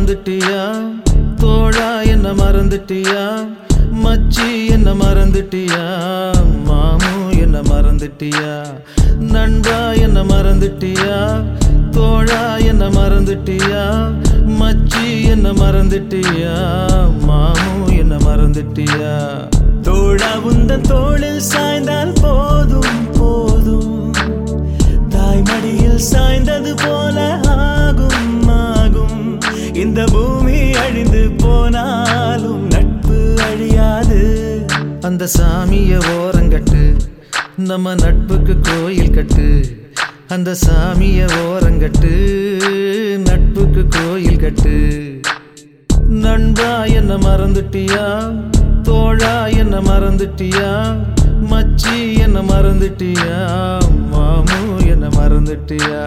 மறந்துட்டியா தோழா என்ன மறந்துட்டியா மச்சி என்ன மறந்துட்டியா மாமு என்ன மறந்துட்டியா நண்பா என்ன மறந்துட்டியா தோழா என்ன மறந்துட்டியா மச்சி என்ன மறந்துட்டியா மாமு என்ன மறந்துட்டியா தோழா உந்தன் தோளில் சாய்ந்தால் போதும் போதும் தாய்மடியில் சாய்ந்தது போல ஆகும் ஆகும் இந்த பூமி அழிந்து போனாலும் நட்பு அழியாது அந்த சாமிய ஓரங்கட்டு நம்ம நட்புக்கு கோயில் கட்டு அந்த சாமிய ஓரங்கட்டு நட்புக்கு கோயில் கட்டு நண்பா என்ன மறந்துட்டியா தோழா என்ன மறந்துட்டியா மச்சி என்ன மறந்துட்டியா மாமு என்ன மறந்துட்டியா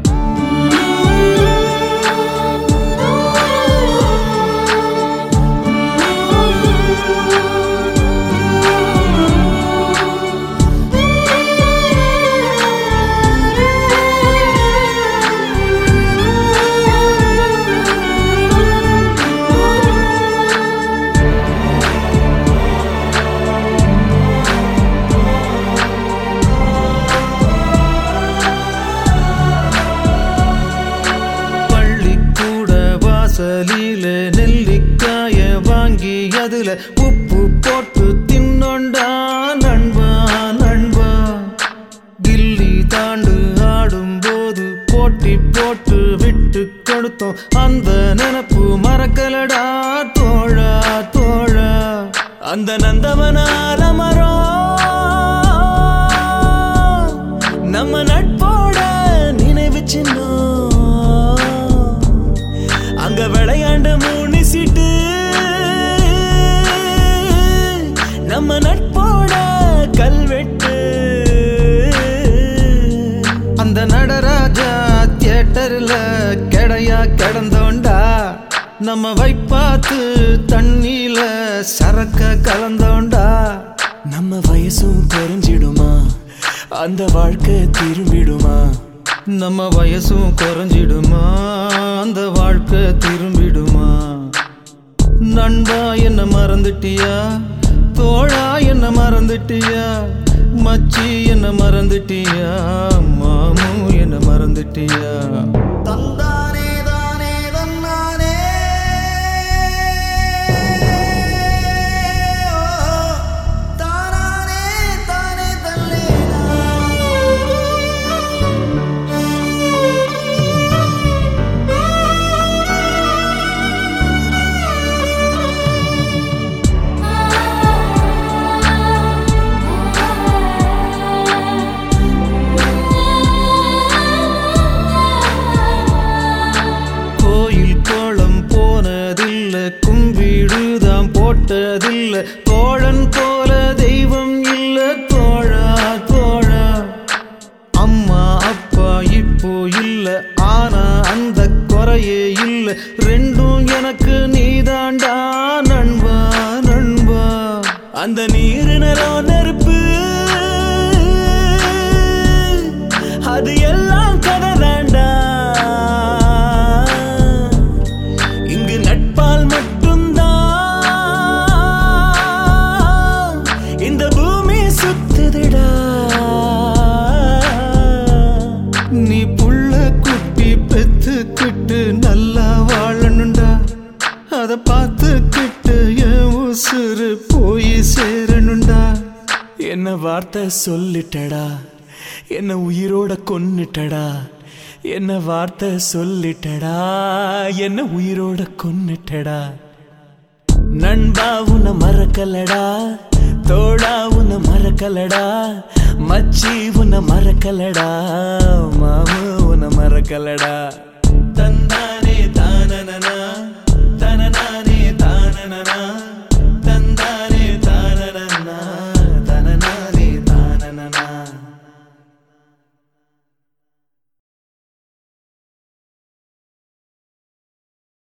பள்ளிக்கூட வாசலில நெல்லிக்காய வாங்கி அதுல உப்பு போட்டு தின்னொண்டா நண்பா நண்பா கில்லி தாண்டு ஆடும்போது போட்டி போட்டு விட்டு கொடுத்தோம் அந்த நினப்பு மறக்கலடா தோழா தோழா அந்த நந்தவனால மரம் நம்ம நட்போட நினைவு சின்னம் அங்க விளையாண்ட மூணு சீட்டு நம்ம நட்போட கல்வெட்டு அந்த நடராஜா தியேட்டர்ல கெடையா கிடந்தோண்டா நம்ம வைப்பாத்து தண்ணியில சரக்க கலந்தோண்டா நம்ம வயசும் குறைஞ்சிடுமா அந்த வாழ்க்கை திரும்பிடுமா நம்ம வயசும் குறைஞ்சிடுமா அந்த வாழ்க்கை திரும்பிடுமா நண்பா என்ன மறந்துட்டியா தோழா என்ன மறந்துட்டியா மச்சி என்ன மறந்துட்டியா மாமு என்ன மறந்துட்டியா தந்தானே தானே தன்னானே தானானே தானே தல்லேனா கோயில் கோலம் போனதில்ல கும்பிடுதாம் போட்டதில்ல தோழன் போல தெய்வம் இல்ல தோழா தோழா அம்மா அப்பா இப்போ இல்ல ஆனா அந்த குறையே இல்ல ரெண்டும் எனக்கு நீதாண்டா நண்பா நண்பா அந்த நீரு நிலம் நெருப்பு அது எல்லாம் கதை தாண்டா இங்கு நட்பால் மட்டும்தான் இந்த பூமி சுத்துதுடா நீ புள்ள குட்டி பெத்துக்கிட்டு நல்லா வாழணுண்டா அத பார்த்துக்கிட்டு என் உசுறு போய் சேரணுண்டா என்ன வார்த்தை சொல்லிட்டடா என்ன உயிரோட கொன்னுட்டடா என்ன வார்த்தை சொல்லிட்டடா என்ன உயிரோட கொன்னுட்டடா நண்பா உன்னை மறக்கலடா தோடா உன்னை மறக்கலடா மச்சி உன்னை மறக்கலடா மாமு உன்னை மறக்கலடா